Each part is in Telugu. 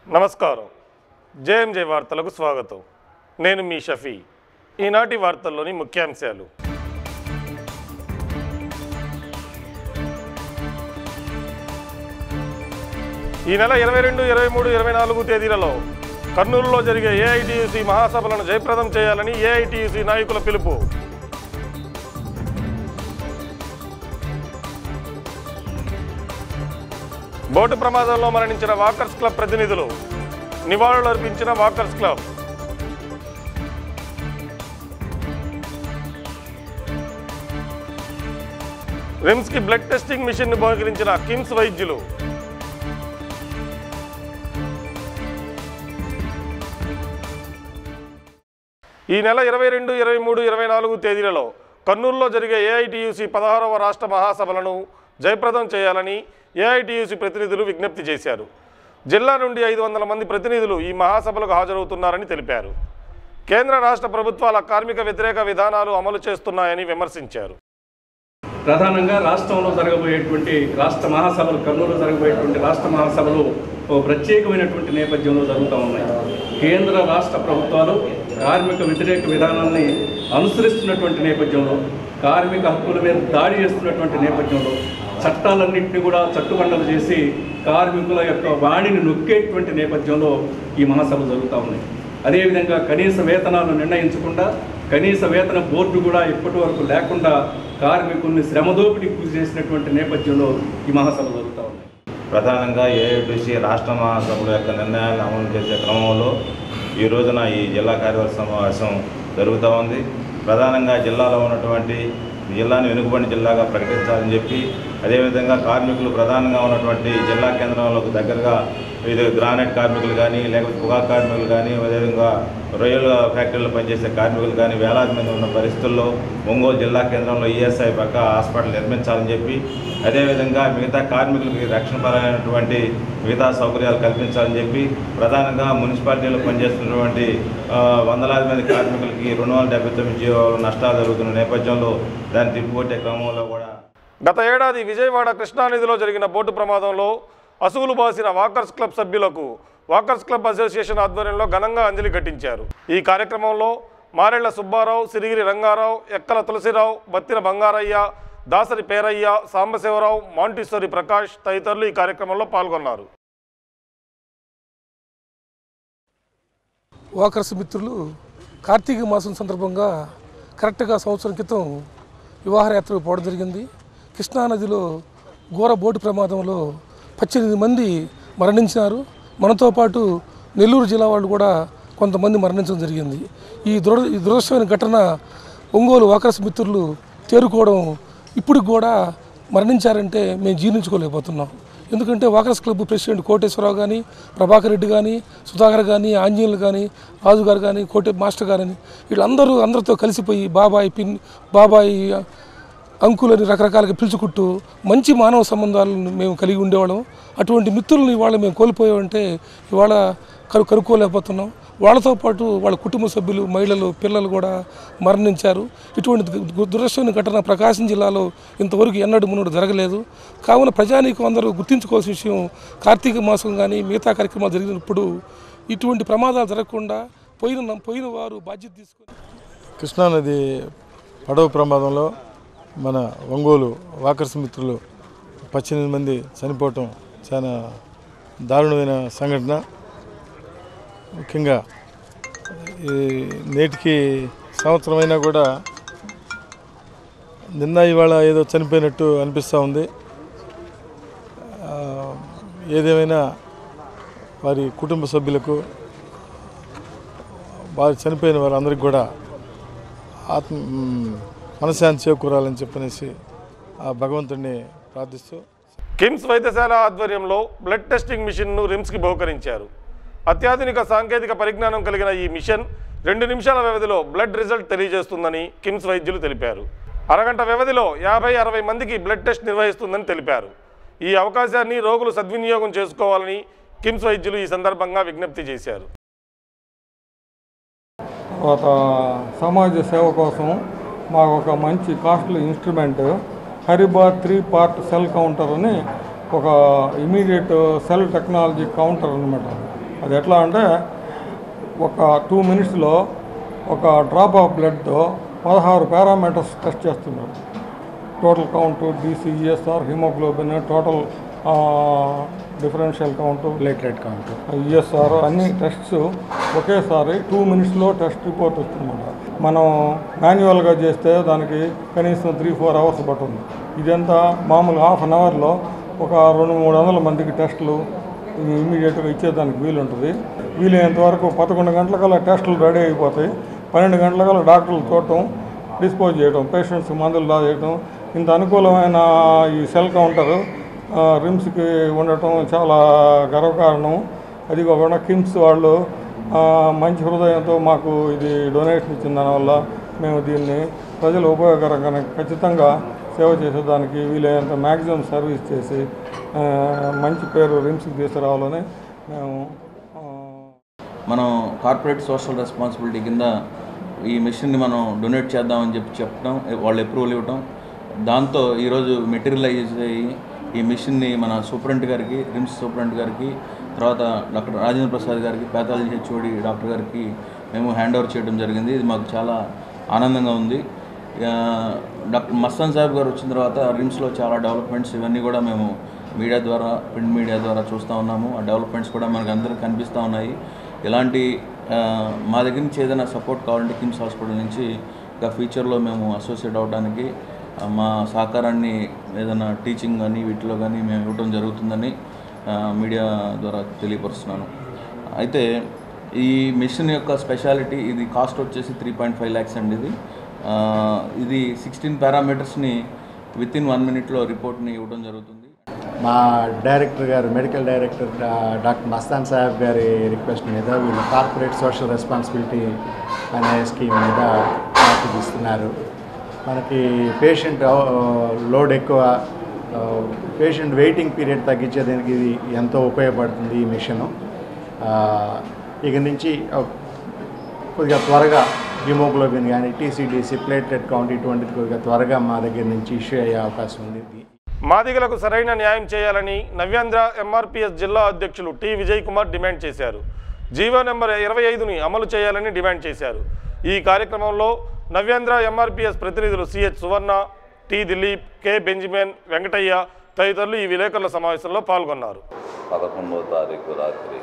నమస్కారం జేఎంజే వార్తలకు స్వాగతం నేను మీ షఫీ ఈనాటి వార్తల్లోని ముఖ్యాంశాలు ఈ నెల ఇరవై రెండు ఇరవై మూడు ఇరవై నాలుగు తేదీలలో కర్నూలులో జరిగే ఏఐటియుసి మహాసభలను జయప్రదం చేయాలని ఏఐటియుసి నాయకుల పిలుపు బోటు ప్రమాదంలో మరణించిన వాకర్స్ క్లబ్ ప్రతినిధులు నివాళులు అర్పించిన వాకర్స్ క్లబ్ రిమ్స్ కి బ్లడ్ టెస్టింగ్ మిషన్ ను బహుకరించిన కిమ్స్ వైద్యులు ఈ నెల ఇరవై రెండు ఇరవై మూడు ఇరవై నాలుగు తేదీలలో కర్నూలులో జరిగే ఏఐటియుసి పదహారవ రాష్ట్ర మహాసభలను జయప్రదం చేయాలని ఏఐటియుసి ప్రతినిధులు విజ్ఞప్తి చేశారు జిల్లా నుండి ఐదు వందల మంది ప్రతినిధులు ఈ మహాసభలకు హాజరవుతున్నారని తెలిపారు కేంద్ర రాష్ట్ర ప్రభుత్వాల కార్మిక వ్యతిరేక విధానాలు అమలు చేస్తున్నాయని విమర్శించారు ప్రధానంగా రాష్ట్రంలో జరగబోయేటువంటి రాష్ట్ర మహాసభలు కర్నూలు జరగబోయేటువంటి రాష్ట్ర మహాసభలు ఓ ప్రత్యేకమైనటువంటి నేపథ్యంలో జరుగుతూ ఉన్నాయి కేంద్ర రాష్ట్ర ప్రభుత్వాలు కార్మిక వ్యతిరేక విధానాన్ని అనుసరిస్తున్నటువంటి నేపథ్యంలో కార్మిక హక్కుల మీద దాడి చేస్తున్నటువంటి నేపథ్యంలో చట్టాలన్నింటినీ కూడా చట్టుబండలు చేసి కార్మికుల యొక్క వాణిని నొక్కేటువంటి నేపథ్యంలో ఈ మహాసభలు జరుగుతూ ఉన్నాయి అదేవిధంగా కనీస వేతనాలు నిర్ణయించకుండా కనీస వేతన బోర్డు కూడా ఇప్పటి వరకు లేకుండా కార్మికుల్ని శ్రమదోపిడికి గురి చేసినటువంటి నేపథ్యంలో ఈ మహాసభ జరుగుతూ ఉన్నాయి ప్రధానంగా ఏఐటీసీ రాష్ట్ర మహాసభల యొక్క నిర్ణయాలను అమలు చేసే క్రమంలో ఈ రోజున ఈ జిల్లా కార్యవర్గ సమావేశం జరుగుతూ ఉంది ప్రధానంగా జిల్లాలో ఉన్నటువంటి జిల్లాను వెనుకబడిన జిల్లాగా ప్రకటించాలని చెప్పి అదేవిధంగా కార్మికులు ప్రధానంగా ఉన్నటువంటి జిల్లా కేంద్రంలోకి దగ్గరగా ఇది గ్రానైట్ కార్మికులు కానీ లేకపోతే పొగాకు కార్మికులు కానీ అదేవిధంగా రొయ్యల ఫ్యాక్టరీలో పనిచేసే కార్మికులు కానీ వేలాది మంది ఉన్న పరిస్థితుల్లో ఒంగోలు జిల్లా కేంద్రంలో ఈఎస్ఐ పక్క హాస్పిటల్ నిర్మించాలని చెప్పి అదేవిధంగా మిగతా కార్మికులకి రక్షణపరమైనటువంటి మిగతా సౌకర్యాలు కల్పించాలని చెప్పి ప్రధానంగా మున్సిపాలిటీలో పనిచేస్తున్నటువంటి ఆ, వందలాది మంది కార్మికులకి రెండు వందల డెబ్బై తొమ్మిది జీవాలు నష్టాలు జరుగుతున్న నేపథ్యంలో దాన్ని తిప్పికొట్టే క్రమంలో కూడా గత ఏడాది విజయవాడ కృష్ణానదిలో జరిగిన బోటు ప్రమాదంలో అసువులు బాసిన వాకర్స్ క్లబ్ సభ్యులకు వాకర్స్ క్లబ్ అసోసియేషన్ ఆధ్వర్యంలో ఘనంగా అంజలి ఘటించారు ఈ కార్యక్రమంలో మారెళ్ల సుబ్బారావు సిరిగిరి రంగారావు ఎక్కల తులసిరావు బత్తిన బంగారయ్య దాసరి పేరయ్య సాంబశివరావు మాంటిస్వరి ప్రకాష్ తదితరులు ఈ కార్యక్రమంలో పాల్గొన్నారు వాకర్స్ మిత్రులు కార్తీక మాసం సందర్భంగా కరెక్ట్గా సంవత్సరం క్రితం వివాహయాత్రకు పోవడం జరిగింది కృష్ణానదిలో ఘోర బోటు ప్రమాదంలో పద్దెనిమిది మంది మరణించినారు మనతో పాటు నెల్లూరు జిల్లా వాళ్ళు కూడా కొంతమంది మరణించడం జరిగింది ఈ దుర ఈ దురదృష్టమైన ఘటన ఒంగోలు వాకర్స్ మిత్రులు తేరుకోవడం ఇప్పుడు కూడా మరణించారంటే మేము జీర్ణించుకోలేకపోతున్నాం ఎందుకంటే వాకర్స్ క్లబ్ ప్రెసిడెంట్ కోటేశ్వరరావు కానీ ప్రభాకర్ రెడ్డి కానీ సుధాకర్ కానీ ఆంజనేయులు కానీ రాజు గారు కానీ కోటే మాస్టర్ గారు కానీ వీళ్ళందరూ అందరితో కలిసిపోయి బాబాయ్ పిన్ బాబాయ్ అంకులని రకరకాలుగా పిలుచుకుంటూ మంచి మానవ సంబంధాలను మేము కలిగి ఉండేవాళ్ళం అటువంటి మిత్రులను ఇవాళ మేము కోల్పోయామంటే ఇవాళ కరు కనుక్కోలేకపోతున్నాం వాళ్ళతో పాటు వాళ్ళ కుటుంబ సభ్యులు మహిళలు పిల్లలు కూడా మరణించారు ఇటువంటి దు- దురదృష్టమైన ఘటన ప్రకాశం జిల్లాలో ఇంతవరకు ఎన్నడూ మున్నడు జరగలేదు కావున ప్రజానీకం అందరూ గుర్తించుకోవాల్సిన విషయం కార్తీక మాసం కానీ మిగతా కార్యక్రమాలు జరిగినప్పుడు ఇటువంటి ప్రమాదాలు జరగకుండా పోయిన పోయిన వారు బాధ్యత తీసుకొని కృష్ణానది పడవ ప్రమాదంలో మన ఒంగోలు వాకర్స్ మిత్రులు పద్దెనిమిది మంది చనిపోవటం చాలా దారుణమైన సంఘటన ముఖ్యంగా ఈ నేటికి సంవత్సరం అయినా కూడా నిన్న ఇవాళ ఏదో చనిపోయినట్టు అనిపిస్తూ ఉంది ఆ, ఏదేమైనా వారి కుటుంబ సభ్యులకు వారు చనిపోయిన వారందరికీ కూడా ఆత్మ మ్, మనశ్శాంతి చేకూరాలని చెప్పనేసి ఆ భగవంతుడిని ప్రార్థిస్తూ కిమ్స్ వైద్యశాల ఆధ్వర్యంలో బ్లడ్ టెస్టింగ్ మిషన్ను రిమ్స్కి బహుకరించారు అత్యాధునిక సాంకేతిక పరిజ్ఞానం కలిగిన ఈ మిషన్ రెండు నిమిషాల వ్యవధిలో బ్లడ్ రిజల్ట్ తెలియజేస్తుందని కిమ్స్ వైద్యులు తెలిపారు అరగంట వ్యవధిలో యాభై అరవై మందికి బ్లడ్ టెస్ట్ నిర్వహిస్తుందని తెలిపారు ఈ అవకాశాన్ని రోగులు సద్వినియోగం చేసుకోవాలని కిమ్స్ వైద్యులు ఈ సందర్భంగా విజ్ఞప్తి చేశారు ఒక సమాజ సేవ కోసం మాకు ఒక మంచి కాస్ట్లీ ఇన్స్ట్రుమెంట్ హరిబార్ త్రీ పార్ట్ సెల్ కౌంటర్ అని ఒక ఇమీడియట్ సెల్ టెక్నాలజీ కౌంటర్ అనమాట అది ఎట్లా అంటే ఒక టూ మినిట్స్లో ఒక డ్రాప్ ఆఫ్ బ్లడ్తో పదహారు పారామీటర్స్ టెస్ట్ చేస్తున్నారు total count DC ESR haemoglobin total differential count platelet count ESR అన్ని టెస్ట్స్ ఒకేసారి టూ మినిట్స్లో టెస్ట్ రిపోర్ట్ వస్తుందన్నమాట మనం మాన్యువల్గా చేస్తే దానికి కనీసం త్రీ ఫోర్ అవర్స్ పడుతుంది ఇదంతా మామూలు హాఫ్ అన్ అవర్లో ఒక రెండు మూడు వందల మందికి టెస్టులు ఇమీడియట్గా ఇచ్చేదానికి వీలు ఉంటుంది వీలైనంత వరకు పదకొండు గంటలకల్లా టెస్టులు రెడీ అయిపోతాయి పన్నెండు గంటలకల్లా డాక్టర్లు చూడటం డిస్పోజ్ చేయడం పేషెంట్స్ మందులు దాచేయడం ఇంత అనుకూలమైన ఈ సెల్ కౌంటర్ ఆ, రిమ్స్కి ఉండటం చాలా గర్వకారణం అది కాకుండా కిమ్స్ వాళ్ళు ఆ, మంచి హృదయంతో మాకు ఇది డొనేషన్ ఇచ్చిన దానివల్ల మేము దీన్ని ప్రజలు ఉపయోగకరంగా ఖచ్చితంగా సేవ చేసేదానికి వీలైనంత మ్యాక్సిమం సర్వీస్ చేసి ఆ, మంచి పేరు రిమ్స్కి తీసుకురావాలని మేము ఆ, మనం కార్పొరేట్ సోషల్ రెస్పాన్సిబిలిటీ కింద ఈ మిషన్ని మనం డొనేట్ చేద్దామని చెప్పి చెప్పడం వాళ్ళు అప్రూవల్ ఇవ్వటం దాంతో ఈరోజు మెటీరియలైజ్ అయ్యి ఈ మిషన్ని మన సూపరింట్ గారికి రిమ్స్ సూపరింట్ గారికి తర్వాత డాక్టర్ రాజేంద్ర ప్రసాద్ గారికి పేథాలజీ హెచ్ఓడి డాక్టర్ గారికి మేము హ్యాండ్ ఓవర్ చేయడం జరిగింది ఇది మాకు చాలా ఆనందంగా ఉంది ఆ, డాక్టర్ మస్తాన్ సాహెబ్ గారు వచ్చిన తర్వాత రిమ్స్లో చాలా డెవలప్మెంట్స్ ఇవన్నీ కూడా మేము మీడియా ద్వారా ప్రింట్ మీడియా ద్వారా చూస్తూ ఉన్నాము ఆ డెవలప్మెంట్స్ కూడా మనకు అందరికీ కనిపిస్తూ ఉన్నాయి ఇలాంటి ఆ, మా దగ్గర నుంచి ఏదైనా సపోర్ట్ కావాలంటే కిమ్స్ హాస్పిటల్ నుంచి ఇంకా ఫ్యూచర్లో మేము అసోసియేట్ అవ్వడానికి ఆ, మా సహకారాన్ని ఏదైనా టీచింగ్ కానీ వీటిలో కానీ మేము ఇవ్వడం జరుగుతుందని ఆ, మీడియా ద్వారా తెలియపరుస్తున్నాను అయితే ఈ మిషన్ యొక్క స్పెషాలిటీ ఇది కాస్ట్ వచ్చేసి త్రీ పాయింట్ ఫైవ్ ల్యాక్స్ అండి ఇది ఆ, ఇది సిక్స్టీన్ పారామీటర్స్ని విత్ ఇన్ వన్ మినిట్లో రిపోర్ట్ని ఇవ్వడం జరుగుతుంది మా డైరెక్టర్ గారు మెడికల్ డైరెక్టర్ డా- డాక్టర్ మస్తాన్ సాహెబ్ గారి రిక్వెస్ట్ మీద వీళ్ళు కార్పొరేట్ సోషల్ రెస్పాన్సిబిలిటీ అనే స్కీమ్ మీద నాకు ఇస్తున్నారు మనకి పేషెంట్ లోడ్ ఎక్కువ పేషెంట్ వెయిటింగ్ పీరియడ్ తగ్గించేదానికి ఇది ఎంతో ఉపయోగపడుతుంది ఈ మిషను ఆ, ఇక నుంచి ఆ, కొద్దిగా త్వరగా హిమోగ్లోబిన్ కానీ టీసీడీసీ ప్లేట్లెట్ కౌంట్ ఇటువంటిది కొద్దిగా త్వరగా మా దగ్గర నుంచి ఇష్యూ అయ్యే అవకాశం ఉంది మాదిగలకు సరైన న్యాయం చేయాలని నవ్యాంధ్ర ఎంఆర్పిఎస్ జిల్లా అధ్యక్షులు టి విజయ్ కుమార్ డిమాండ్ చేశారు జీవో నెంబర్ ఇరవై ఐదుని అమలు చేయాలని డిమాండ్ చేశారు ఈ కార్యక్రమంలో నవ్యాంధ్ర ఎంఆర్పిఎస్ ప్రతినిధులు CH Suvarna T Dilip K Benjamin Venkataiah తదితరులు ఈ విలేకరుల సమావేశంలో పాల్గొన్నారు పదకొండవ తారీఖు రాత్రి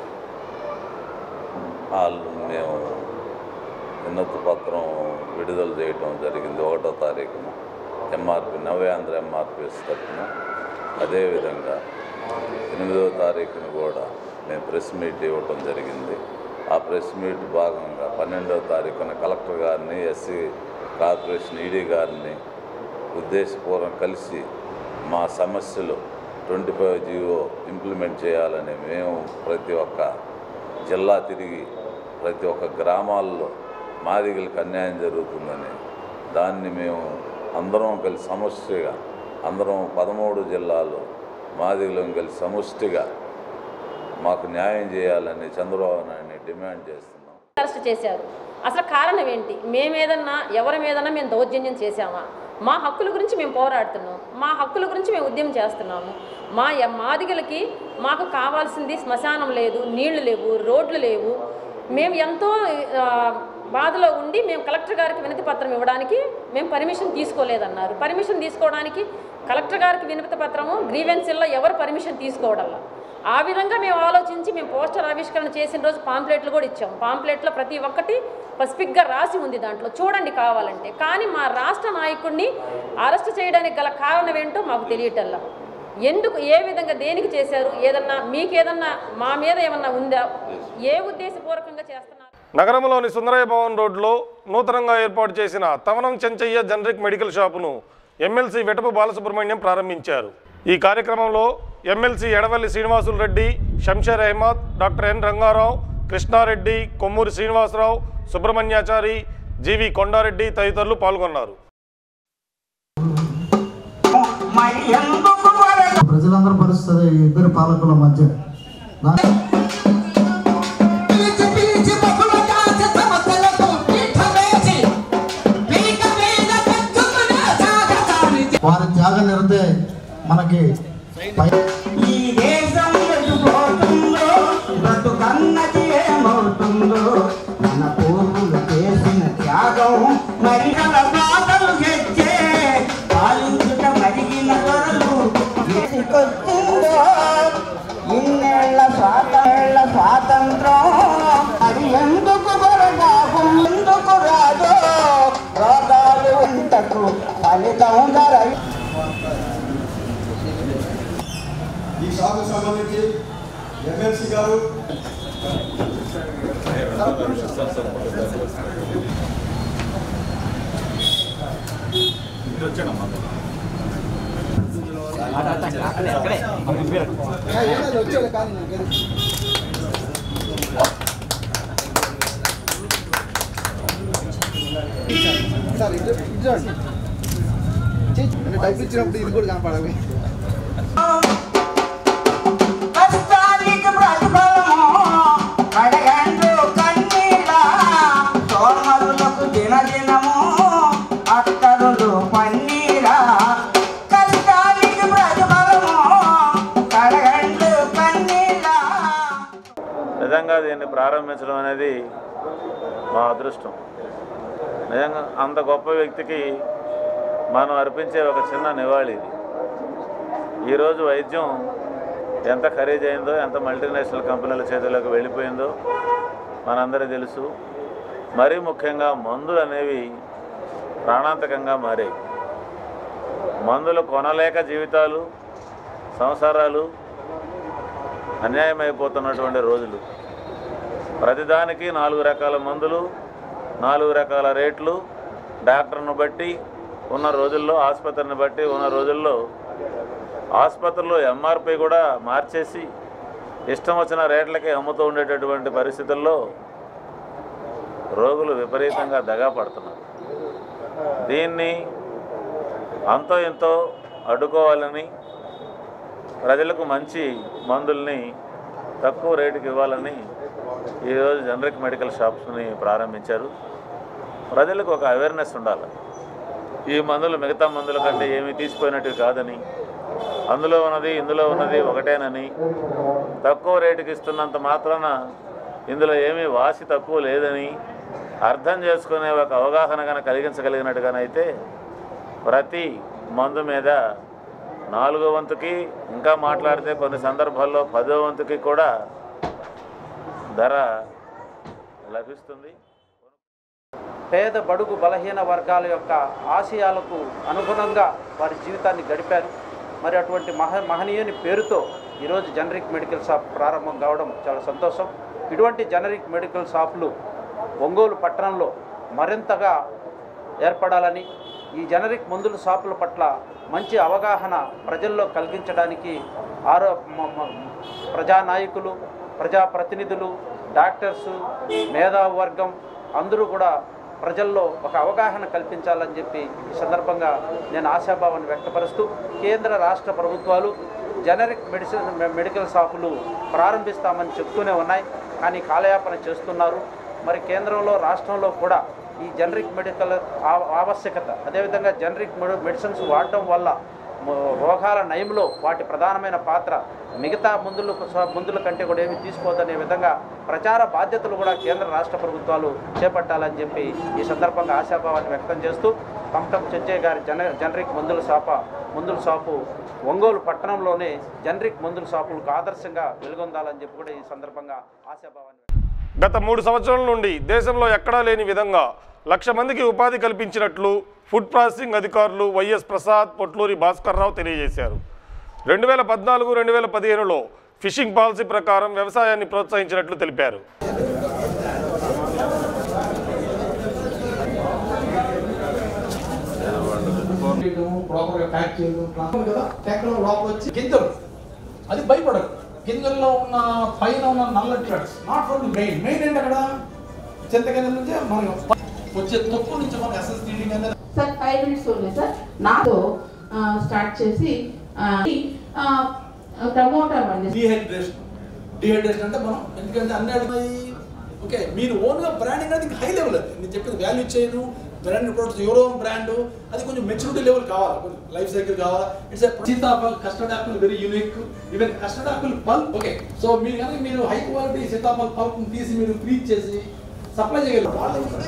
వాళ్ళు మేము వినతి పత్రం విడుదల చేయటం జరిగింది ఒకటో తారీఖున ఎంఆర్పి నవ్యాంధ్ర ఎంఆర్పిఎస్ తరఫున అదేవిధంగా ఎనిమిదవ తారీఖున కూడా మేము ప్రెస్ మీట్ ఇవ్వటం జరిగింది ఆ ప్రెస్ మీట్ భాగంగా పన్నెండవ తారీఖున కలెక్టర్ గారిని ఎస్సీ కార్పొరేషన్ ఈడీ గారిని ఉద్దేశపూర్వకం కలిసి మా సమస్యలు ట్వంటీ ఫైవ్ జీవో ఇంప్లిమెంట్ చేయాలని మేము ప్రతి ఒక్క జిల్లా తిరిగి ప్రతి ఒక్క గ్రామాల్లో మాదిగలకు అన్యాయం జరుగుతుందని దాన్ని మేము అందరం కలిసి సమష్టిగా అందరం పదమూడు జిల్లాలు మాదిగలం కలిసి సముష్టిగా మాకు న్యాయం చేయాలని చంద్రబాబు నాయుడిని డిమాండ్ చేస్తున్నాం అరెస్ట్ చేశారు అసలు కారణం ఏంటి మేమేదన్నా ఎవరి మీదన్నా మేము దౌర్జన్యం చేశామా మా హక్కుల గురించి మేము పోరాడుతున్నాం మా హక్కుల గురించి మేము ఉద్యమం చేస్తున్నాము మా య- మాదిగలకి మాకు కావాల్సింది శ్మశానం లేదు నీళ్లు లేవు రోడ్లు లేవు మేము ఎంతో ఆ, బాధలో ఉండి మేము కలెక్టర్ గారికి వినతి పత్రం ఇవ్వడానికి మేము పర్మిషన్ తీసుకోలేదన్నారు పర్మిషన్ తీసుకోవడానికి కలెక్టర్ గారికి వినతి పత్రము గ్రీవెన్సీల్లో ఎవరు పర్మిషన్ తీసుకోవడంలా ఆ విధంగా మేము ఆలోచించి మేము పోస్టర్ ఆవిష్కరణ చేసిన రోజు పాంప్లెట్లు కూడా ఇచ్చాం పాంప్లెట్లో ప్రతి ఒక్కటి పసిఫిక్గా రాసి ఉంది దాంట్లో చూడండి కావాలంటే కానీ మా రాష్ట్ర నాయకుడిని అరెస్ట్ చేయడానికి గల కారణం ఏంటో మాకు తెలియటల్లా ఎందుకు ఏ విధంగా దేనికి చేశారు ఏదన్నా మీకేదన్నా మా మీద ఏమన్నా ఉందా ఏ ఉద్దేశపూర్వకంగా చేస్తున్నారు నగరంలోని సుందరయ్య భవన్ రోడ్లో నూతనంగా ఏర్పాటు చేసిన తవనం చెంచయ్య జనరిక్ మెడికల్ షాపును ఎమ్మెల్సీ వెటపు బాలసుబ్రహ్మణ్యం ప్రారంభించారు ఈ కార్యక్రమంలో MLC Yedavalli Srinivasulu Reddy Shamshar Ahmed doctor N Rangarao Krishnareddy Kommuri Srinivasarao Subrahmanyachari GV Kondareddy తదితరులు పాల్గొన్నారు ప్రజలందరూ పరిస్థితి ఈ ఇద్దరు పాలకుల మధ్య దా- వారి త్యాగ నిరతే మనకి పై ఈ దేశం ఎటు పోతుందో బ్రతుకన్న సభకు సంబంధించి ఎమ్మెల్సీ గారు వచ్చాడు కానీ సార్ ఇటు ఇటు చూడండి. చెయ్యి. అంటే డబ్బులు ఇచ్చినప్పుడు ఇది కూడా కనపడాలి కష్టానికి ప్రతిఫలము కడగండు కన్నీళ్ళ సోమరులకు దినదినము అక్కరులు పన్నీరా కష్టానికి ప్రతిఫలము కడగండు కన్నీళ్ళ నిజంగా దీన్ని ప్రారంభించడం అనేది మా అదృష్టం నిజంగా అంత గొప్ప వ్యక్తికి మనం అర్పించే ఒక చిన్న నివాళి ఇది ఈరోజు వైద్యం ఎంత ఖరీదైందో ఎంత మల్టీనేషనల్ కంపెనీల చేతుల్లోకి వెళ్ళిపోయిందో మనందరికీ తెలుసు మరీ ముఖ్యంగా మందులు అనేవి ప్రాణాంతకంగా మారాయి మందులు కొనలేక జీవితాలు సంసారాలు అన్యాయమైపోతున్నటువంటి రోజులు ప్రతిదానికి నాలుగు రకాల మందులు నాలుగు రకాల రేట్లు డాక్టర్ను బట్టి ఉన్న రోజుల్లో ఆసుపత్రిని బట్టి ఉన్న రోజుల్లో ఆసుపత్రిలో ఎంఆర్పి కూడా మార్చేసి ఇష్టం వచ్చిన రేట్లకే అమ్ముతూ ఉండేటటువంటి పరిస్థితుల్లో రోగులు విపరీతంగా దగా పడుతున్నారు దీన్ని అంతో ఎంతో అడ్డుకోవాలని ప్రజలకు మంచి మందుల్ని తక్కువ రేటుకి ఇవ్వాలని ఈరోజు జనరిక్ మెడికల్ షాప్స్ని ప్రారంభించారు ప్రజలకు ఒక అవేర్నెస్ ఉండాలి ఈ మందులు మిగతా మందుల కంటే ఏమీ తీసిపోయినట్టు కాదని అందులో ఉన్నది ఇందులో ఉన్నది ఒకటేనని తక్కువ రేటుకి ఇస్తున్నంత మాత్రాన ఇందులో ఏమీ వాసి తక్కువ లేదని అర్థం చేసుకునే ఒక అవగాహన కనుక కలిగించగలిగినట్టుగానైతే ప్రతి మందు మీద నాలుగో వంతుకి ఇంకా మాట్లాడితే కొన్ని సందర్భాల్లో పదో వంతుకి కూడా ధర లభిస్తుంది పేద బడుగు బలహీన వర్గాల యొక్క ఆశయాలకు అనుగుణంగా వారి జీవితాన్ని గడిపారు మరి అటువంటి మహ మహనీయుని పేరుతో ఈరోజు జనరిక్ మెడికల్ షాప్ ప్రారంభం కావడం చాలా సంతోషం ఇటువంటి జనరిక్ మెడికల్ షాపులు ఒంగోలు పట్టణంలో మరింతగా ఏర్పడాలని ఈ జనరిక్ మందుల షాపుల పట్ల మంచి అవగాహన ప్రజల్లో కలిగించడానికి ఆరో మ- మ- ప్రజానాయకులు ప్రజాప్రతినిధులు డాక్టర్సు మేధావి వర్గం అందరూ కూడా ప్రజల్లో ఒక అవగాహన కల్పించాలని చెప్పి ఈ సందర్భంగా నేను ఆశాభావాన్ని వ్యక్తపరుస్తూ కేంద్ర రాష్ట్ర ప్రభుత్వాలు జనరిక్ మెడిసిన్ మె- మెడికల్ షాపులు ప్రారంభిస్తామని చెప్తూనే ఉన్నాయి కానీ కాలయాపన చేస్తున్నారు మరి కేంద్రంలో రాష్ట్రంలో కూడా ఈ జనరిక్ మెడికల్ ఆవ- ఆవశ్యకత అదేవిధంగా జనరిక్ మెడి- మెడిసిన్స్ వాడటం వల్ల మ- రోగాల నయంలో వాటి ప్రధానమైన పాత్ర మిగతా మందులు మందుల కంటే కూడా ఏమి తీసుకోవద్దనే విధంగా ప్రచార బాధ్యతలు కూడా కేంద్ర రాష్ట్ర ప్రభుత్వాలు చేపట్టాలని చెప్పి ఈ సందర్భంగా ఆశాభావాన్ని వ్యక్తం చేస్తూ టంటం చెచ్చయ్య గారి జన జనరిక్ మందుల షాప మందుల షాపు ఒంగోలు పట్టణంలోనే జనరిక్ మందుల షాపులకు ఆదర్శంగా వెలుగొందాలని చెప్పి కూడా ఈ సందర్భంగా ఆశాభావాన్ని గత మూడు సంవత్సరాల నుండి దేశంలో ఎక్కడా లేని విధంగా లక్ష మందికి ఉపాధి కల్పించినట్లు ఫుడ్ ప్రాసెసింగ్ అధికారులు వైఎస్ ప్రసాద్ పొట్లూరి భాస్కర్ రావు తెలియజేశారు రెండు వేల పద్నాలుగు రెండు వేల పదిహేనులో ఫిషింగ్ పాలసీ ప్రకారం వ్యవసాయాన్ని ప్రోత్సహించినట్లు తెలిపారు ప్రాపర్గా ప్యాక్ చేయడం ప్లాన్ కదా ట్యాక్లో లోపల వచ్చి గింజలు అది భయపడదు గింజల్లో ఉన్న పైన ఉన్న నల్లటి not from the main main ఏంటి అక్కడ చింతకాయ నుంచి మనం వచ్చే తొక్కు నుంచి మనం ఎస్ఎస్ టీడింగ్ అనేది సార్ ఫైవ్ మినిట్స్ ఉన్నాయి సార్ నాతో స్టార్ట్ చేసి టమోటా వండి డిహైడ్రేషన్ డిహైడ్రేషన్ అంటే మనం ఎందుకంటే అన్ని అడిగినాయి ఓకే మీరు ఓన్గా బ్రాండింగ్ అనేది హై లెవెల్ అది నేను చెప్పింది వాల్యూ చేయను బ్రాండ్ ప్రొడక్ట్స్ యూరో బ్రాండ్ అది కొంచెం మెచ్యూరిటీ లెవెల్ కావాలి కొంచెం లైఫ్ సైకిల్ కావాలి it's sitaphal custard apple very unique even custard apple pulp okay so మీరు కనుక మీరు హై క్వాలిటీ సీతాఫల్ పల్ప్ తీసి మీరు ఫ్రీజ్ చేసి సప్లై చేయగలరు వాళ్ళు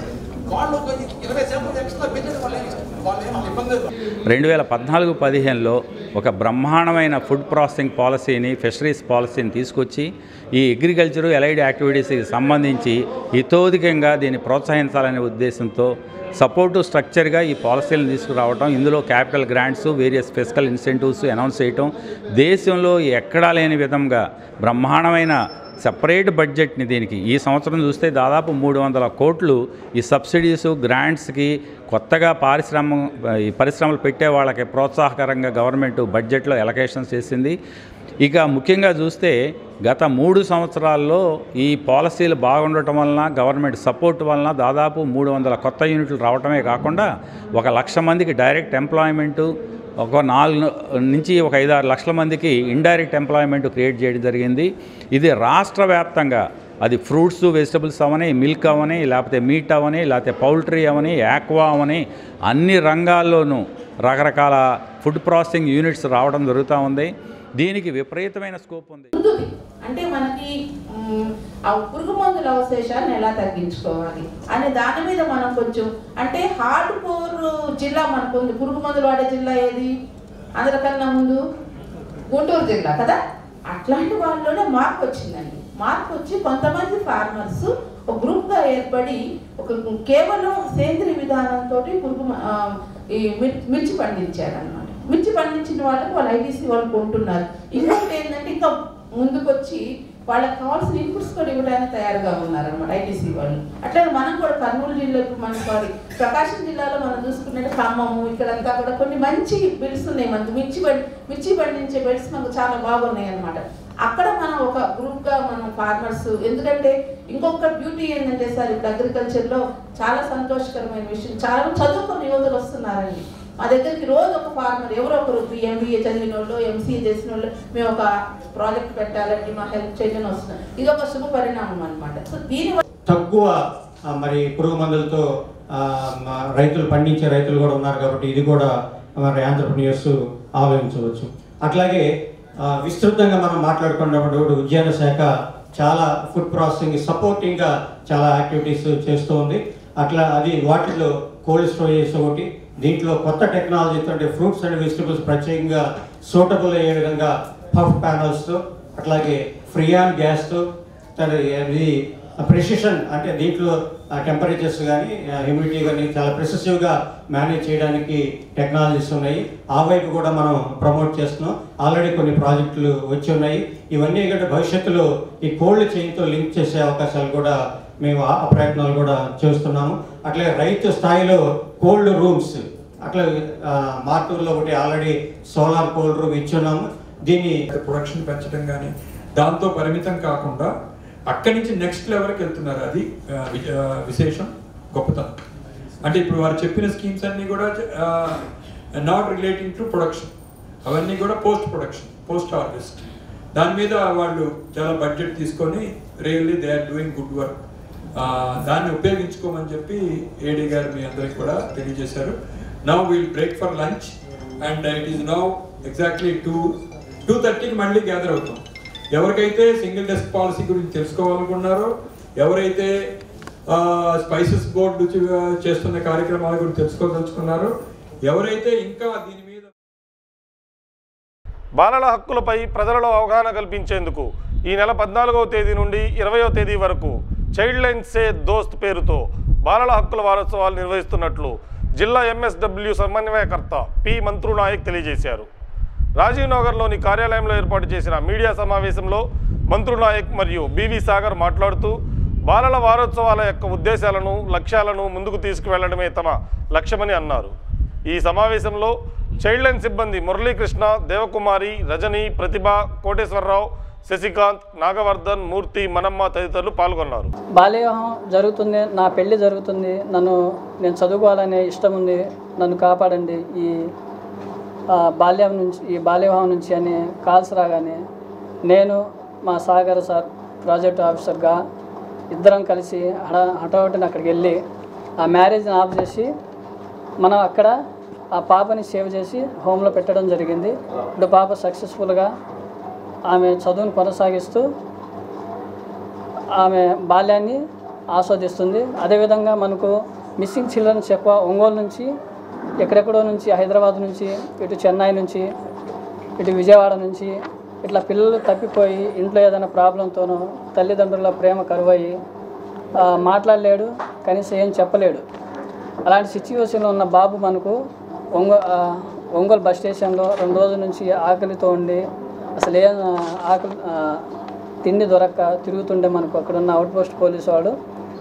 వాళ్ళు ఒక ఇరవై శాతం ఎక్స్ట్రా పెట్టండి వాళ్ళు ఏమి వాళ్ళు ఏమి ఇబ్బంది లేదు రెండు వేల పద్నాలుగు పదిహేనులో ఒక బ్రహ్మాండమైన ఫుడ్ ప్రాసెసింగ్ పాలసీని ఫిషరీస్ పాలసీని తీసుకొచ్చి ఈ అగ్రికల్చర్ ఎలైడ్ యాక్టివిటీస్కి సంబంధించి ఇతోధికంగా దీన్ని ప్రోత్సహించాలనే ఉద్దేశంతో సపోర్టు స్ట్రక్చర్గా ఈ పాలసీలను తీసుకురావడం ఇందులో capital grants various physical incentives announce చేయటం దేశంలో ఎక్కడా లేని విధంగా బ్రహ్మాండమైన సెపరేట్ బడ్జెట్ని దీనికి ఈ సంవత్సరం చూస్తే దాదాపు మూడు వందల కోట్లు ఈ సబ్సిడీస్ గ్రాంట్స్కి కొత్తగా పారిశ్రమ ఈ పరిశ్రమలు పెట్టే వాళ్ళకి ప్రోత్సాహకరంగా గవర్నమెంట్ బడ్జెట్లో ఎలకేషన్స్ చేసింది ఇక ముఖ్యంగా చూస్తే గత మూడు సంవత్సరాల్లో ఈ పాలసీలు బాగుండటం వలన గవర్నమెంట్ సపోర్ట్ వలన దాదాపు మూడు వందల కొత్త యూనిట్లు రావటమే కాకుండా ఒక లక్ష మందికి డైరెక్ట్ ఎంప్లాయ్మెంటు ఒక నాలుగు నుంచి ఒక ఐదారు లక్షల మందికి ఇండైరెక్ట్ ఎంప్లాయ్మెంట్ క్రియేట్ చేయడం జరిగింది ఇది రాష్ట్ర వ్యాప్తంగా అది ఫ్రూట్స్ వెజిటబుల్స్ అవని మిల్క్ అవని లేకపోతే మీట్ అవని లేకపోతే పౌల్ట్రీ అవని యాక్వా అవని అన్ని రంగాల్లోనూ రకరకాల ఫుడ్ ప్రాసెసింగ్ యూనిట్స్ రావడం జరుగుతూ ఉంది దీనికి విపరీతమైన స్కోప్ ఉంది ముందుది అంటే మనకి మ్, ఆ పురుగు మందుల అవశేషాలను ఎలా తగ్గించుకోవాలి అనే దాని మీద మనం కొంచెం అంటే హార్డ్ కోర్ జిల్లా మనకు ఉంది పురుగు మందులు వాడే జిల్లా ఏది అందరికన్నా ముందు గుంటూరు జిల్లా కదా అట్లాంటి వాళ్ళలోనే మార్పు వచ్చిందండి మార్పు వచ్చి కొంతమంది ఫార్మర్స్ ఒక గ్రూప్గా ఏర్పడి ఒక కేవలం సేంద్రియ విధానంతో పురుగు మ- ఆ, ఈ మిర్- మిర్చి పండించారనమాట మిర్చి పండించిన వాళ్ళకి వాళ్ళు ఐటీసీ వాళ్ళు కొంటున్నారు ఇంకొకటి ఏంటంటే ఇంకా ముందుకొచ్చి వాళ్ళకి కావాల్సిన ఇన్పుట్స్ కూడా ఇవ్వడానికి తయారుగా ఉన్నారనమాట ఐటీసీ వాళ్ళు అట్లా మనం కూడా కర్నూలు జిల్లా ఇప్పుడు మన సారీ ప్రకాశం జిల్లాలో మనం చూసుకున్నట్టు ఖమ్మము ఇక్కడంతా కూడా కొన్ని మంచి బిల్స్ ఉన్నాయి మనకు మిర్చి పండి మిర్చి పండించే బిల్స్ మనకు చాలా బాగున్నాయి అనమాట అక్కడ మనం ఒక గ్రూప్గా మనం ఫార్మర్స్ ఎందుకంటే ఇంకొక బ్యూటీ ఏంటంటే సార్ ఇప్పుడు అగ్రికల్చర్లో చాలా సంతోషకరమైన విషయం చాలా మంది చదువుకున్న యువతలు వస్తున్నారండి మా దగ్గరికి రోజు ఒక ఫార్మర్ ఎవరో ఒకరు ఎంబీఏ చదివిన వాళ్ళు ఎంసీఏ చేసిన వాళ్ళు మేము ఒక ప్రాజెక్ట్ పెట్టాలండి మా హెల్ప్ చేయని వస్తున్నారు ఇది ఒక శుభ పరిణామం అనమాట సో దీని వల్ల తక్కువ ఆ, మరి పురుగు మందులతో ఆ, మా రైతులు పండించే రైతులు కూడా ఉన్నారు కాబట్టి ఇది కూడా మరి ఆంధ్రప్రదేశ్ ఆలోచించవచ్చు అట్లాగే ఆ, విస్తృతంగా మనం మాట్లాడుకున్నప్పుడు ఉద్యాన శాఖ చాలా ఫుడ్ ప్రాసెసింగ్ సపోర్టింగ్గా చాలా యాక్టివిటీస్ చేస్తూ ఉంది అట్లా అది వాటిలో కోల్డ్ స్టోరేజ్ ఒకటి దీంట్లో కొత్త టెక్నాలజీతో అంటే ఫ్రూట్స్ అండ్ వెజిటబుల్స్ ప్రత్యేకంగా సూటబుల్ అయ్యే విధంగా పఫ్ ప్యానల్స్తో అట్లాగే ఫ్రియాన్ గ్యాస్తో ఇది ప్రెసిషన్ అంటే దీంట్లో టెంపరేచర్స్ కానీ హ్యూమిడిటీ కానీ చాలా ప్రెసెసివ్గా మేనేజ్ చేయడానికి టెక్నాలజీస్ ఉన్నాయి ఆ వైపు కూడా మనం ప్రమోట్ చేస్తున్నాం ఆల్రెడీ కొన్ని ప్రాజెక్టులు వచ్చి ఉన్నాయి ఇవన్నీ కూడా భవిష్యత్తులో ఈ కోల్డ్ చైన్తో లింక్ చేసే అవకాశాలు కూడా మేము ఆ ప్రయత్నాలు కూడా చేస్తున్నాము అట్లాగే రైతు స్థాయిలో కోల్డ్ రూమ్స్ అట్లా ఆ, మార్టూరులో ఒకటి ఆల్రెడీ సోలార్ కోల్డ్ రూమ్ ఇచ్చున్నాము దీన్ని ప్రొడక్షన్ పెంచడం కానీ దాంతో పరిమితం కాకుండా అక్కడి నుంచి నెక్స్ట్ లెవెల్కి వెళ్తున్నారు అది ఆ, వి- ఆ, విశేషం గొప్పతనం అంటే ఇప్పుడు వారు చెప్పిన స్కీమ్స్ అన్నీ కూడా నాట్ రిలేటింగ్ టు ప్రొడక్షన్ అవన్నీ కూడా పోస్ట్ ప్రొడక్షన్ పోస్ట్ హార్వెస్ట్ దాని మీద వాళ్ళు చాలా బడ్జెట్ తీసుకొని really they are doing good work దాన్ని ఉపయోగించుకోమని చెప్పి ఏడీ గారు మీ అందరికి కూడా తెలియజేశారు now will break for lunch and it is now exactly two two థర్టీకి మళ్ళీ గ్యాదర్ అవుతాం ఎవరికైతే సింగిల్ డెస్క్ పాలసీ గురించి తెలుసుకోవాలనుకున్నారో ఎవరైతే స్పైసెస్ బోర్డు చేస్తున్న కార్యక్రమాల గురించి తెలుసుకోదలుచుకున్నారో ఎవరైతే ఇంకా దీని మీద బాలల హక్కులపై ప్రజలలో అవగాహన కల్పించేందుకు ఈ నెల పద్నాలుగవ తేదీ నుండి ఇరవయో తేదీ వరకు చైల్డ్ లైన్ సే దోస్త్ పేరుతో బాలల హక్కుల వారోత్సవాలు నిర్వహిస్తున్నట్లు జిల్లా ఎంఎస్డబ్ల్యూ సమన్వయకర్త పి మంత్రు నాయక్ తెలియజేశారు రాజీవ్ నగర్లోని కార్యాలయంలో ఏర్పాటు చేసిన మీడియా సమావేశంలో మంత్రు నాయక్ మరియు బివి సాగర్ మాట్లాడుతూ బాలల వారోత్సవాల యొక్క ఉద్దేశాలను లక్ష్యాలను ముందుకు తీసుకువెళ్లడమే తమ లక్ష్యమని అన్నారు ఈ సమావేశంలో చైల్డ్ లైన్ సిబ్బంది మురళీకృష్ణ దేవకుమారి రజని ప్రతిభ కోటేశ్వరరావు శశికాంత్ నాగవర్ధన్ మూర్తి మనమ్మ తదితరులు పాల్గొన్నారు బాల్యవివాహం జరుగుతుంది నా పెళ్లి జరుగుతుంది నన్ను నేను చదువుకోవాలనే ఇష్టం ఉంది నన్ను కాపాడండి ఈ ఆ, బాల్యం నుంచి ఈ బాల్యవివాహం నుంచి అని కాల్స్ రాగానే నేను మా సాగర్ సార్ ప్రాజెక్ట్ ఆఫీసర్గా ఇద్దరం కలిసి హడ హఠాహటిన అక్కడికి వెళ్ళి ఆ మ్యారేజ్ని ఆఫ్ చేసి మనం అక్కడ ఆ పాపని సేవ్ చేసి హోమ్లో పెట్టడం జరిగింది ఇప్పుడు పాప సక్సెస్ఫుల్గా ఆమె చదువును కొనసాగిస్తూ ఆమె బాల్యాన్ని ఆస్వాదిస్తుంది అదేవిధంగా మనకు మిస్సింగ్ చిల్డ్రన్స్ ఎక్కువ ఒంగోలు నుంచి ఎక్కడెక్కడో నుంచి హైదరాబాద్ నుంచి ఇటు చెన్నై నుంచి ఇటు విజయవాడ నుంచి ఇట్లా పిల్లలు తప్పిపోయి ఇంట్లో ఏదైనా ప్రాబ్లంతోనో తల్లిదండ్రుల ప్రేమ కరువయ్యి ఆ, మాట్లాడలేడు కనీసం ఏం చెప్పలేడు అలాంటి సిచ్యువేషన్లో ఉన్న బాబు మనకు ఒంగో ఆ, ఒంగోలు బస్ స్టేషన్లో రెండు రోజుల నుంచి ఆకలితో ఉండి అసలు ఏం ఆ, ఆకలి ఆ, తిండి దొరక్క తిరుగుతుండే మనకు అక్కడున్న అవుట్ పోస్ట్ పోలీసు వాడు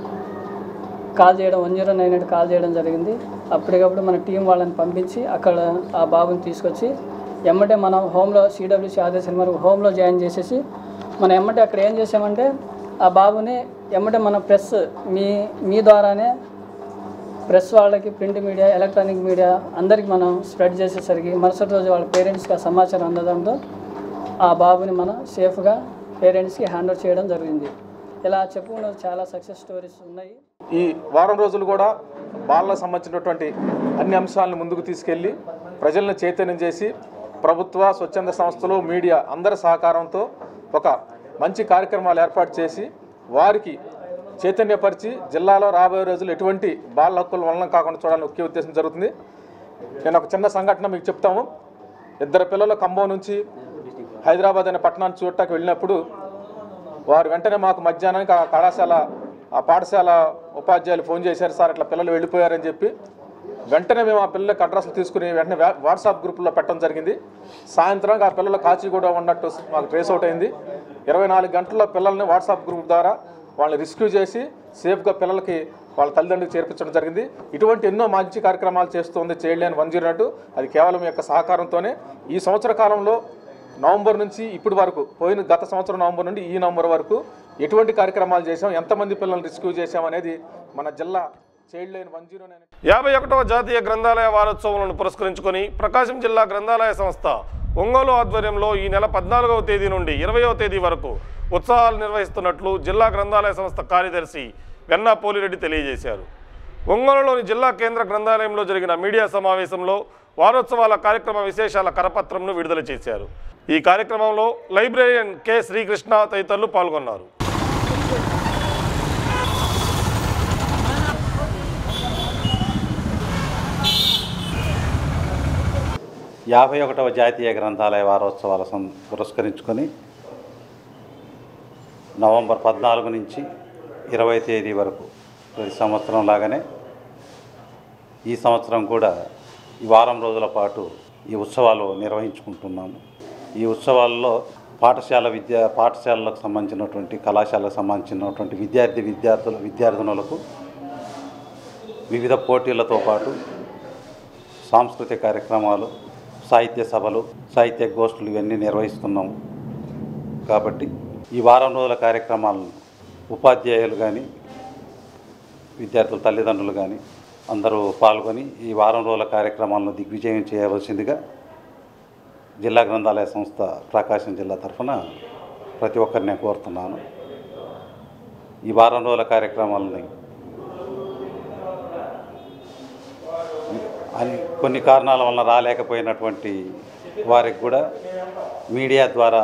కాల్ చేయడం one zero nine eight call చేయడం జరిగింది అప్పటికప్పుడు మన టీం వాళ్ళని పంపించి అక్కడ ఆ బాబుని తీసుకొచ్చి ఎమ్మటే మనం హోమ్లో సిడబ్ల్యూసీ ఆదేశాల మేరకు హోమ్లో జాయిన్ చేసేసి మనం ఎమ్మటే అక్కడ ఏం చేసామంటే ఆ బాబుని ఎమ్మటే మన ప్రెస్ మీ మీ ద్వారానే ప్రెస్ వాళ్ళకి ప్రింట్ మీడియా ఎలక్ట్రానిక్ మీడియా అందరికి మనం స్ప్రెడ్ చేసేసరికి మరుసటి రోజు వాళ్ళ పేరెంట్స్కి ఆ సమాచారం అందడంతో ఆ బాబుని మనం సేఫ్గా పేరెంట్స్కి హ్యాండ్ ఓవర్ చేయడం జరిగింది ఇలా చెప్పుకున్న చాలా సక్సెస్ స్టోరీస్ ఉన్నాయి ఈ వారం రోజులు కూడా బాలలకు సంబంధించినటువంటి అన్ని అంశాలను ముందుకు తీసుకెళ్ళి ప్రజలను చైతన్యం చేసి ప్రభుత్వ స్వచ్ఛంద సంస్థలు మీడియా అందరి సహకారంతో ఒక మంచి కార్యక్రమాలు ఏర్పాటు చేసి వారికి చైతన్యపరిచి జిల్లాలో రాబోయే రోజులు ఎటువంటి బాల హక్కుల వలన కాకుండా చూడాలని ముఖ్య ఉద్దేశం జరుగుతుంది నేను ఒక చిన్న సంఘటన మీకు చెప్తాము ఇద్దరు పిల్లలు ఖమ్మం నుంచి హైదరాబాద్ అనే పట్టణాన్ని చూడటానికి వెళ్ళినప్పుడు వారు వెంటనే మాకు మధ్యాహ్నానికి ఆ కళాశాల ఆ పాఠశాల ఉపాధ్యాయులు ఫోన్ చేశారు సార్ ఇట్లా పిల్లలు వెళ్ళిపోయారని చెప్పి వెంటనే మేము ఆ పిల్లలకి అడ్రస్లు తీసుకుని వెంటనే వా- వాట్సాప్ గ్రూప్లో పెట్టడం జరిగింది సాయంత్రం ఆ పిల్లలు కాచిగూడ ఉన్నట్టు మాకు ట్రేస్ అవుట్ అయింది ఇరవై నాలుగు గంటల్లో పిల్లల్ని వాట్సాప్ గ్రూప్ ద్వారా వాళ్ళని రెస్క్యూ చేసి సేఫ్గా పిల్లలకి వాళ్ళ తల్లిదండ్రులకు చేర్పించడం జరిగింది ఇటువంటి ఎన్నో మంచి కార్యక్రమాలు చేస్తుంది చేయలేని వన్ జీరో అది కేవలం మీ యొక్క సహకారంతోనే ఈ సంవత్సర కాలంలో నవంబర్ నుంచి ఇప్పటి వరకు పోయిన గత సంవత్సరం నవంబర్ నుండి ఈ నవంబర్ వరకు ఎటువంటి కార్యక్రమాలు చేసాం ఎంతమంది పిల్లల్ని రెస్క్యూ చేసాం అనేది మన జిల్లా Childline one zero nine యాభై ఒకటవ జాతీయ గ్రంథాలయ వారోత్సవాలను పురస్కరించుకొని ప్రకాశం జిల్లా గ్రంథాలయ సంస్థ ఒంగోలు ఆధ్వర్యంలో ఈ నెల పద్నాలుగవ తేదీ నుండి ఇరవయవ తేదీ వరకు ఉత్సవాలు నిర్వహిస్తున్నట్లు జిల్లా గ్రంథాలయ సంస్థ కార్యదర్శి వెన్నా పోలిరెడ్డి తెలియజేశారు ఒంగోలులోని జిల్లా కేంద్ర గ్రంథాలయంలో జరిగిన మీడియా సమావేశంలో వారోత్సవాల కార్యక్రమ విశేషాల కరపత్రంను విడుదల చేశారు ఈ కార్యక్రమంలో లైబ్రేరియన్ కె శ్రీకృష్ణ తదితరులు పాల్గొన్నారు యాభై ఒకటవ జాతీయ గ్రంథాలయ వారోత్సవాల సం పురస్కరించుకొని నవంబర్ పద్నాలుగు నుంచి ఇరవై తేదీ వరకు ప్రతి సంవత్సరం లాగానే ఈ సంవత్సరం కూడా ఈ వారం రోజుల పాటు ఈ ఉత్సవాలు నిర్వహించుకుంటున్నాము ఈ ఉత్సవాల్లో పాఠశాల విద్యా పాఠశాలలకు సంబంధించినటువంటి కళాశాలకు సంబంధించినటువంటి విద్యార్థి విద్యార్థుల విద్యార్థినులకు వివిధ పోటీలతో పాటు సాంస్కృతిక కార్యక్రమాలు సాహిత్య సభలు సాహిత్య గోష్ఠులు ఇవన్నీ నిర్వహిస్తున్నాము కాబట్టి ఈ వారం రోజుల కార్యక్రమాలను ఉపాధ్యాయులు కానీ విద్యార్థుల తల్లిదండ్రులు కానీ అందరూ పాల్గొని ఈ వారం రోజుల కార్యక్రమాలను దిగ్విజయం చేయవలసిందిగా జిల్లా గ్రంథాలయ సంస్థ ప్రకాశం జిల్లా తరఫున ప్రతి ఒక్కరిని కోరుతున్నాను ఈ వారం రోజుల కార్యక్రమాలని అని కొన్ని కారణాల వలన రాలేకపోయినటువంటి వారికి కూడా మీడియా ద్వారా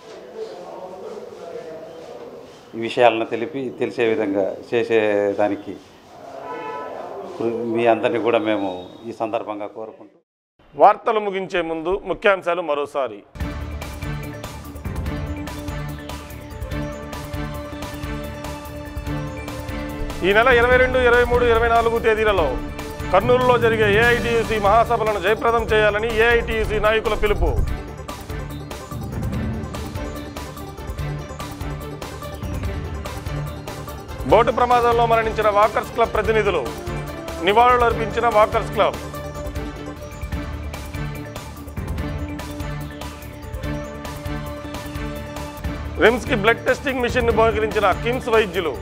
ఈ విషయాలను తెలిపి తెలిసే విధంగా చేసేదానికి కృ- మీ అందరినీ కూడా మేము ఈ సందర్భంగా కోరుకుంటూ వార్తలు ముగించే ముందు ముఖ్యాంశాలు మరోసారి ఈ నెల ఇరవై రెండు ఇరవై మూడు ఇరవై నాలుగు తేదీలలో కర్నూలులో జరిగే ఏఐటియుసి మహాసభలను జయప్రదం చేయాలని ఏఐటియుసి నాయకుల పిలుపు బోటు ప్రమాదంలో మరణించిన వాకర్స్ క్లబ్ ప్రతినిధులు నివాళులు అర్పించిన వాకర్స్ క్లబ్ రిమ్స్కి బ్లడ్ టెస్టింగ్ మిషన్ను బహుకరించిన కిమ్స్ వైద్యులు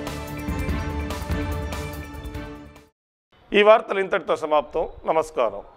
ఈ వార్తలు ఇంతటితో సమాప్తం నమస్కారం